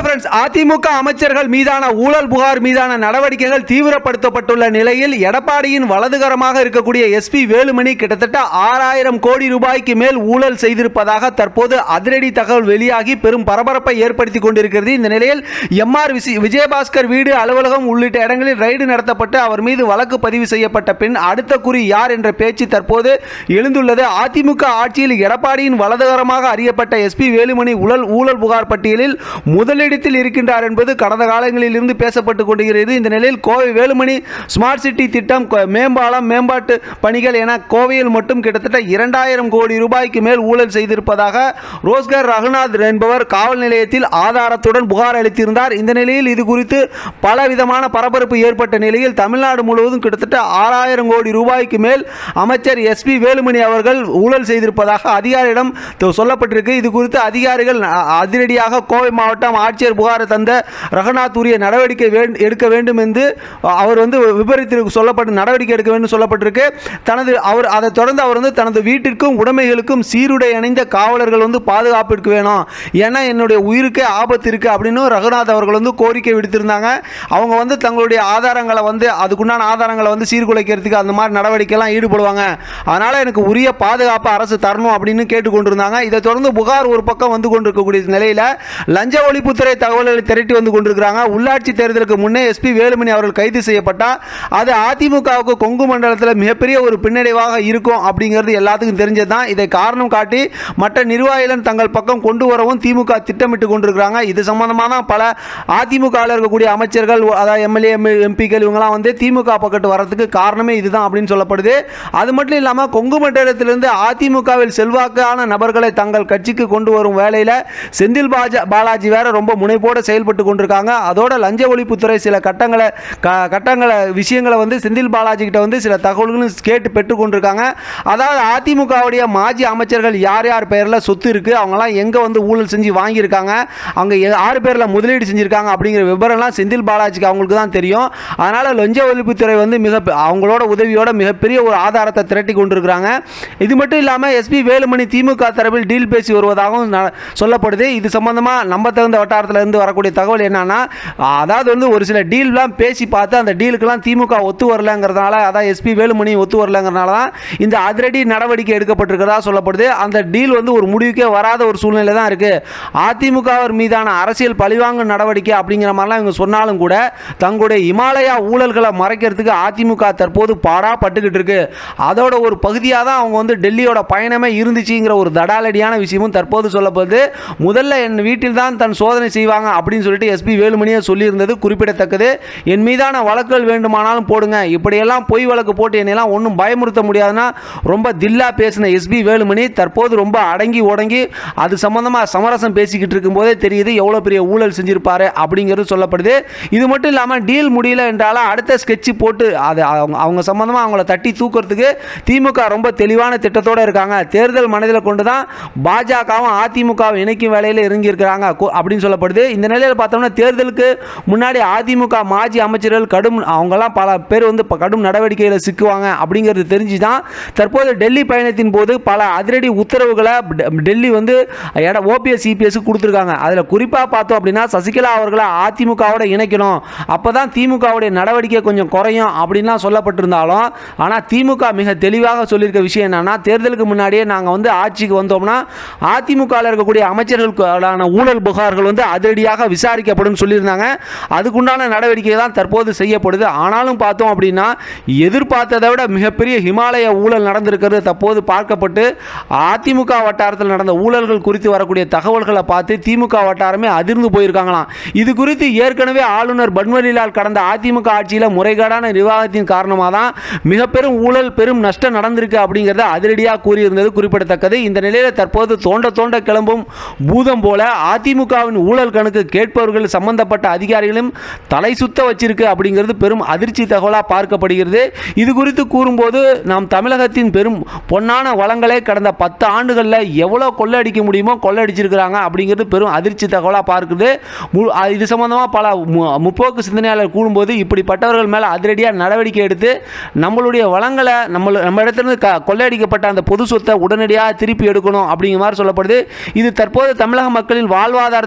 friends AIADMK அமைச்சர்கள் மீதான ஊழல் புகார் மீதான நடவடிக்கைகள் தீவிரப்படுத்தப்பட்டுள்ள நிலையில் எடப்பாடியின் வலதுகரமாக இருக்கக்கூடிய எஸ்பி வேலுமணி கிட்டத்தட்ட ஆறாயிரம் கோடி ரூபாய்க்கு மேல் ஊழல் செய்திருப்பதாக தற்போது அதிரடி தகவல் வெளியாகி பெரும் பரபரப்பை ஏற்படுத்தி கொண்டிருக்கிறது இந்த நிலையில் எம்ஆர் விஜயபாஸ்கர் வீடு அலுவலகம் உள்ளிட்ட இடங்களில் ரைடு நடத்தப்பட்டு அவர் மீது வழக்கு பதிவு செய்யப்பட்ட பின் அடுத்த குறி யார் என்ற பேச்சு தற்போது எழுந்துள்ளது அதிமுக ஆட்சியில் எடப்பாடியின் வலதுகரமாக அறியப்பட்ட எஸ்பி வேலுமணி ஊழல் ஊழல் புகார் பட்டியலில் முதலிடத்தில் இருக்கின்றார் என்பது கடந்த காலங்களில் இருந்து பேசப்பட்டு கொண்டிருக்கிறது இந்த நிலையில் கோவை வேலுமணி ஸ்மார்ட் சிட்டி திட்டம் கொ- மேம்பாலம் மேம்பாட்டு பணிகள் என கோவையில் மட்டும் கிட்டத்தட்ட இரண்டாயிரம் கோடி ரூபாய்க்கு மேல் ஊழல் செய்திருப்பதாக ரோஸ்கர் ரகுநாத் என்பவர் காவல் நிலையத்தில் ஆதாரத்துடன் புகார் அளித்திருந்தார் இந்த நிலையில் இது குறித்து பல விதமான பரபரப்பு ஏற்பட்ட நிலையில் தமிழ்நாடு முழுவதும் கிட்டத்தட்ட ஆறாயிரம் கோடி ரூபாய்க்கு மேல் அமைச்சர் எஸ்பி வேலுமணி அவர்கள் ஊழல் செய்திருப்பதாக அதிகாரியிடம் த- சொல்லப்பட்டிருக்கு இது குறித்து அதிகாரிகள் அ- அதிரடியாக கோவை மாவட்டம் ஆட்சியர் புகார் தந்த ரகுநாத் உரிய நடவடிக்கை வேண்- எடுக்க வேண்டும் என்று அ- அவர் வந்து விபரத்திற்கு சொல்லப்பட்டு நடவடிக்கை எடுக்க வேண்டும் சொல்லப்பட்டிருக்கு தனது அவர் அதை தொடர்ந்து அவர் வந்து தனது வீட்டிற்கும் உடைமைகளுக்கும் சீருடை அணிந்த காவலர்கள் வந்து பாதுகாப்பிற்கு வேணும் ஏன்னா என்னுடைய உயிருக்கே ஆபத்து இருக்குது அப்படின்னு ரகுநாத் அவர்கள் வந்து கோரிக்கை விடுத்திருந்தாங்க அவங்க வந்து தங்களுடைய ஆதாரங்களை வந்து அதுக்குண்டான ஆதாரங்களை வந்து சீர்குலைக்கிறதுக்கு அந்த மாதிரி நடவடிக்கைலாம் ஈடுபடுவாங்க அதனால் எனக்கு உரிய பாதுகாப்பு அரசு தரணும் அப்படின்னு கேட்டுக்கொண்டிருந்தாங்க இதை தொடர்ந்து புகார் ஒரு பக்கம் வந்து கொண்டிருக்கக்கூடிய நிலையில் லஞ்ச ஒழிப்புத்துறை தகவல்களை திரட்டி வந்து கொண்டிருக்கிறாங்க உள்ளாட்சி தேர்தலுக்கு முன்னே எஸ்பி வேலுமணி அவர்கள் கைது செய்யப்பட்டால் அது அதிமுகவுக்கு கொங்கு மண்டலத்தில் மிகப்பெரிய ஒரு பின்னடைவாக இருக்கும் அப்படிங்கிறது எல்லாத்துக்கும் தெரிஞ்சது தான் இதை காரணம் காட்டி மற்ற நிர்வாகிகள் தங்கள் பக்கம் கொண்டு வரவும் திமுக திட்டமிட்டு கொண்டிருக்கிறாங்க இது சம்பந்தமாக தான் பல அதிமுகவில் இருக்கக்கூடிய அமைச்சர்கள் அதாவது எம்எல்ஏ எம்பிக்கள் இவங்கெல்லாம் வந்து திமுக பக்கத்து வரதுக்கு காரணமே இதுதான் அப்படின்னு சொல்லப்படுது அது மட்டும் இல்லாமல் கொங்கு மண்டலத்திலிருந்து அதிமுகவில் செல்வாக்கான நபர்களை தங்கள் கட்சிக்கு கொண்டு வரும் வேலையில் செந்தில் பாஜா பாலாஜி வேற ரொம்ப முனைப்போடு செயல்பட்டு கொண்டிருக்காங்க அதோட லஞ்ச ஒழிப்புத்துறை சில கட்டங்களை க கட்டங்களை விஷயங்களை வந்து செந்தில் பாலாஜி கிட்ட வந்து சில தகவல்களும் கேட்டு பெற்று கொண்டிருக்காங்க அதாவது அதிமுகவுடைய மாஜி அமைச்சர்கள் யார் யார் பேரில் சொத்து இருக்குது அவங்கெல்லாம் எங்கே வந்து ஊழல் செஞ்சு வாங்கியிருக்காங்க அவங்க எ- ஆறு பேரில் முதலீடு செஞ்சுருக்காங்க அப்படிங்கிற விவரம்லாம் செந்தில் பாலாஜிக்கு அவங்களுக்கு தான் தெரியும் அதனால் லஞ்ச ஒழிப்புத்துறை வந்து மிக அவங்களோட உதவியோட மிகப்பெரிய ஒரு ஆதாரத்தை திரட்டி கொண்டிருக்கிறாங்க இது மட்டும் இல்லாமல் எஸ்பி வேலுமணி திமுக தரப்பில் டீல் பேசி வருவதாகவும் ந- சொல்லப்படுது இது சம்பந்தமாக நம்ப தகுந்த வட்டாரத்தில் இருந்து வரக்கூடிய தகவல் என்னன்னா அதாவது வந்து ஒரு சில டீல்லாம் பேசி பார்த்து அந்த டீலுக்கெல்லாம் திமுக ஒத்து வரலங்கிறதுனால அதான் எஸ்பி வேலுமணி ஒத்து வரலங்கிறதுனால தான் இந்த அதிரடி நடவடிக்கை எடுக்கப்பட்டிருக்கிறதா சொல்லப்படுது அந்த டீல் வந்து ஒரு முடிவுக்கே வராத ஒரு சூழ்நிலை தான் இருக்குது அதிமுகவர் மீதான அரசியல் பழிவாங்கும் நடவடிக்கை அப்படிங்கிற மாதிரிலாம் இவங்க சொன்னாலும் கூட தங்களுடைய இமாலயா ஊழல்களை மறைக்கிறதுக்கு அதிமுக தற்போது பாடா பட்டுக்கிட்டு இருக்கு அதோட ஒரு பகுதியாக தான் அவங்க வந்து டெல்லியோட பயணமே இருந்துச்சுங்கிற ஒரு தடாலடியான விஷயமும் தற்போது சொல்லப்படுது முதல்ல என் வீட்டில் தான் தன் சோதனை செய்வாங்க அப்படின்னு சொல்லிட்டு எஸ்பி வேலுமணியே சொல்லியிருந்தது குறிப்பிடத்தக்கது என் மீதான வழக்குகள் வேண்டுமானாலும் போடுங்க இப்படியெல்லாம் பொய் வழக்கு போட்டு என்னையெல்லாம் ஒன்றும் பயமுறுத்த முடியாதுன்னா ரொம்ப தில்லா பேசின எஸ்பி வேலுமணி தற்போது ரொம்ப அடங்கி உடங்கி அது சம்பந்தமாக சமரசம் பேசிக்கிட்டு இருக்கும்போதே தெரியுது எவ்வளோ பெரிய ஊழல் செஞ்சிருப்பாரு அப்படிங்கிறது சொல்லப்படுது இது மட்டும் இல்லாமல் டீல் முடியல என்றாலும் அடுத்த ஸ்கெட்ச் போட்டு அது அவங்க அவங்க சம்பந்தமாக அவங்கள தட்டி தூக்குறதுக்கு திமுக ரொம்ப தெளிவான திட்டத்தோடு இருக்காங்க தேர்தல் மனதில் கொண்டு தான் பாஜகவும் அதிமுகவும் இணைக்கும் வேலையில் இறங்கி இருக்கிறாங்க கு- அப்படின்னு சொல்லப்படுது இந்த நிலையில் பார்த்தோம்னா தேர்தலுக்கு முன்னாடி அதிமுக மாஜி அமைச்சர்கள் கடும் அவங்கெல்லாம் பல பேர் வந்து ப- கடும் நடவடிக்கையில் சிக்குவாங்க அப்படிங்கிறது தெரிஞ்சு தான் தற்போது டெல்லி பயணத்தின் போது பல அதிரடி உத்தரவுகளை டெ- டெல்லி வந்து எட ஓபிஎஸ் சிபிஎஸ் கொடுத்துருக்காங்க அதில் குறிப்பாக பார்த்தோம் அப்படின்னா சசிகலா அவர்களை அதிமுகவோட இணைக்கணும் அப்போ தான் திமுகவுடைய நடவடிக்கை கொஞ்சம் குறையும் அப்படின்லாம் சொல்லப்பட்டிருந்தாலும் ஆனால் திமுக மிக தெளிவாக சொல்லியிருக்க விஷயம் என்னன்னா தேர்தலுக்கு முன்னாடியே நாங்கள் வந்து ஆட்சிக்கு வந்தோம்னா அதிமுகவில் இருக்கக்கூடிய அமைச்சர்களுக்கான ஊழல் புகார்கள் வந்து அதிரடியாக விசாரிக்கப்படும் சொல்லியிருந்தாங்க அதுக்குண்டான நடவடிக்கை தான் தற்போது செய்யப்படுது ஆனாலும் பார்த்தோம் அப்படின்னா எதிர்பார்த்ததை விட மிகப்பெரிய ஹிமாலய ஊழல் நடந்திருக்கிறது தற்போது பார்க்கப்பட்டு அதிமுக வட்டாரத்தில் நடந்த ஊழல்கள் குறித்து வரக்கூடிய தகவல்களை பார்த்து திமுக வட்டாரமே அதிர்ந்து போயிருக்காங்களாம் இது குறித்து ஏற்கனவே ஆளுநர் பன்வரிலால் கடந்த அதிமுக ஆட்சியில் முறைகேடான நிர்வாகத்தின் காரணமாக தான் மிக பெரும் ஊழல் பெரும் நஷ்டம் நடந்திருக்கு அப்படிங்கிறத அதிரடியாக கூறியிருந்தது குறிப்பிடத்தக்கது இந்த நிலையில் தற்போது தோண்ட தோண்ட கிளம்பும் பூதம் போல அதிமுகவின் ஊழல் கணக்கு கேட்பவர்கள் சம்பந்தப்பட்ட அதிகாரிகளும் தலை சுத்த வச்சிருக்கு அப்படிங்கிறது பெரும் அதிர்ச்சி தகவலாக பார்க்கப்படுகிறது இது குறித்து கூறும்போது நாம் தமிழகத்தின் பெரும் பொன்னான வளங்களை கடந்த பத்து ஆண்டுகளில் எவ்வளோ கொள்ளடிக்க முடியுமோ கொள்ளடிச்சிருக்கிறாங்க அப்படிங்கிறது பெரும் அதிர்ச்சி தகவலாக பார்க்குது மு- அ- இது சம்பந்தமாக பல மு- முற்போக்கு சிந்தனையாளர் கூறும்போது இப்படிப்பட்டவர்கள் மேலே அதிரடியாக நடவடிக்கை எடுத்து நம்மளுடைய வளங்களை நம்ம நம்ம இடத்துலேருந்து க கொள்ளையடிக்கப்பட்ட அந்த பொது சொத்தை உடனடியாக திருப்பி எடுக்கணும் அப்படிங்கிற மாதிரி சொல்லப்படுது இது தற்போது தமிழக மக்களின் வாழ்வாதாரத்தை பெரும்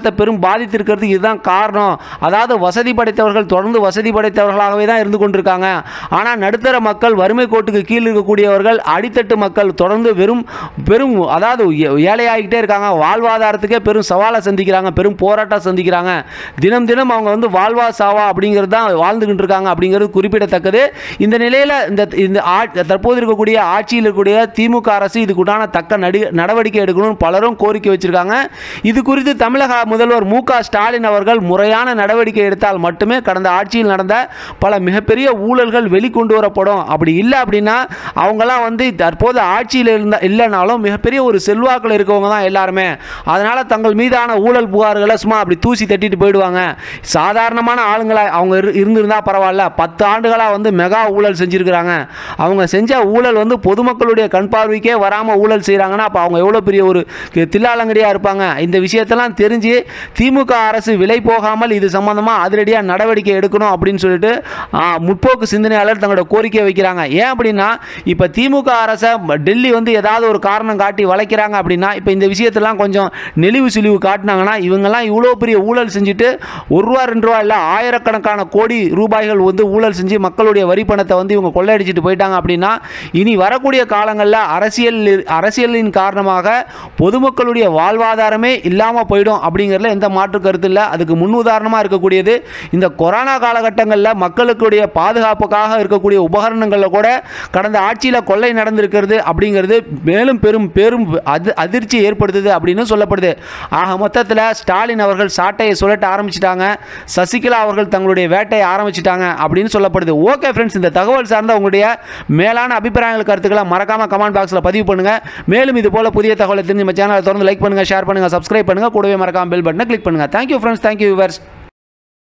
பாதித்திருக்கிறதுக்கு இதுதான் காரணம் அதாவது வசதி படைத்தவர்கள் தொடர்ந்து வசதி படைத்தவர்களாகவே தான் இருந்து கொண்டிருக்காங்க ஆனால் நடுத்தர மக்கள் வறுமை கோட்டுக்கு கீழ் இருக்கக்கூடியவர்கள் அடித்தட்டு மக்கள் தொடர்ந்து வெறும் பெரும் அதாவது ஏ- ஏழையாகிட்டே இருக்காங்க வாழ்வாதாரத்துக்கே பெரும் சவாலை சந்திக்கிறாங்க பெரும் போராட்டம் சந்திக்கிறாங்க தினம் தினம் அவங்க வந்து வாழ்வா சாவா அப்படிங்கிறது தான் வாழ்ந்துகிட்டு இருக்காங்க அப்படிங்கிறது குறிப்பிடத்தக்கது இந்த நிலையில் இந்த இந்த ஆ- தற்போது இருக்கக்கூடிய ஆட்சியில் இருக்கக்கூடிய திமுக அரசு இதுக்குண்டான தக்க நடி நடவடிக்கை எடுக்கணும்னு பலரும் கோரிக்கை வச்சிருக்காங்க இது குறித்து தமிழக முதல்வர் மு க ஸ்டாலின் அவர்கள் முறையான நடவடிக்கை எடுத்தால் மட்டுமே கடந்த ஆட்சியில் நடந்த பல மிகப்பெரிய ஊழல்கள் வெளிக்கொண்டு வரப்படும் அப்படி இல்லை அப்படின்னா அவங்கெல்லாம் வந்து தற்போது ஆட்சியில் இருந்த இல்லைனாலும் மிகப்பெரிய ஒரு செல்வாக்கில் இருக்கவங்க தான் எல்லாருமே அதனால் தங்கள் மீதான ஊழல் புகார்களை சும்மா அப்படி தூசி தட்டிட்டு போயிடுவாங்க சாதாரணமான ஆளுங்களா அவங்க இரு இருந்திருந்தா பரவாயில்ல பத்து ஆண்டுகளாக வந்து மெகா ஊழல் செஞ்சுருக்கிறாங்க அவங்க செஞ்ச ஊழல் வந்து பொதுமக்களுடைய கண் பார்வைக்கே வராமல் ஊழல் செய்கிறாங்கன்னா அப்போ அவங்க எவ்வளோ பெரிய ஒரு கி- தில்லாலங்கடியாக இருப்பாங்க இந்த விஷயத்தெல்லாம் தெரிஞ்சு திமுக அரசு விலை போகாமல் இது சம்பந்தமாக அதிரடியாக நடவடிக்கை எடுக்கணும் அப்படின்னு சொல்லிட்டு ஆ, முற்போக்கு சிந்தனையாளர் தங்களோட கோரிக்கை வைக்கிறாங்க ஏன் அப்படின்னா இப்போ திமுக அரசை ம- டெல்லி வந்து ஏதாவது ஒரு காரணம் காட்டி வளைக்கிறாங்க அப்படின்னா இப்போ இந்த விஷயத்தெல்லாம் கொஞ்சம் நெளிவு சுழிவு காட்டினாங்கன்னா இவங்கெல்லாம் இவ்வளோ பெரிய ஊழல் செஞ்சுட்டு ஒரு ரூபா ரெண்டு ரூபா இல்லை ஆயிரக்கணக்கான கோடி ரூபாய்கள் வந்து ஊழல் செஞ்சு மக்களுடைய வரி பணத்தை வந்து இவங்க கொள்ளையடிச்சிட்டு போயிட்டாங்க அப்படின்னா இனி வரக்கூடிய காலங்களில் அரசியல் அரசியலின் காரணமாக பொதுமக்களுடைய வாழ்வாதாரமே இல்லாமல் போயிடும் அப்படிங்கிறதுல எந்த மாற்று கருத்து இல்லை அதுக்கு முன்னுதாரணமாக இருக்கக்கூடியது இந்த கொரோனா காலகட்டங்களில் மக்களுக்குடைய பாதுகாப்புக்காக இருக்கக்கூடிய உபகரணங்களில் கூட கடந்த ஆட்சியில் கொள்ளை நடந்திருக்கிறது அப்படிங்கிறது மேலும் பெரும் பெரும் அது அதிர்ச்சி ஏற்படுத்துது அப்படின்னு சொல்லப்படுது ஆக மொத்தத்தில் ஸ்டாலின் அவர்கள் சாட்டையை சுழட்ட ஆரம்பிச்சிட்டாங்க சசிகலா அவர்கள் தங்களுடைய வேட்டையை ஆரம்பிச்சிட்டாங்க அப்படின்னு சொல்லப்படுது ஓகே ஃப்ரெண்ட்ஸ் இந்த தகவல் சார்ந்த உங்களுடைய மேலான அபிப்பிராயங்கள் கருத்துக்களை மறக்காம கமெண்ட் பாக்ஸில் பதிவு பண்ணுங்க மேலும் இது போல புதிய தகவலை தெரிஞ்சு நம்ம சேனலை தொடர்ந்து லைக் பண்ணுங்க ஷேர் பண்ணுங்க சப்ஸ்கிரைப் பண்ணுங்க கூடவே மறக்காம பெல் பட்டனை கிளிக் பண்ணுங்க தேங்க்யூ ஃப்ரெண்ட்ஸ் தேங்க்யூ விவர்ஸ்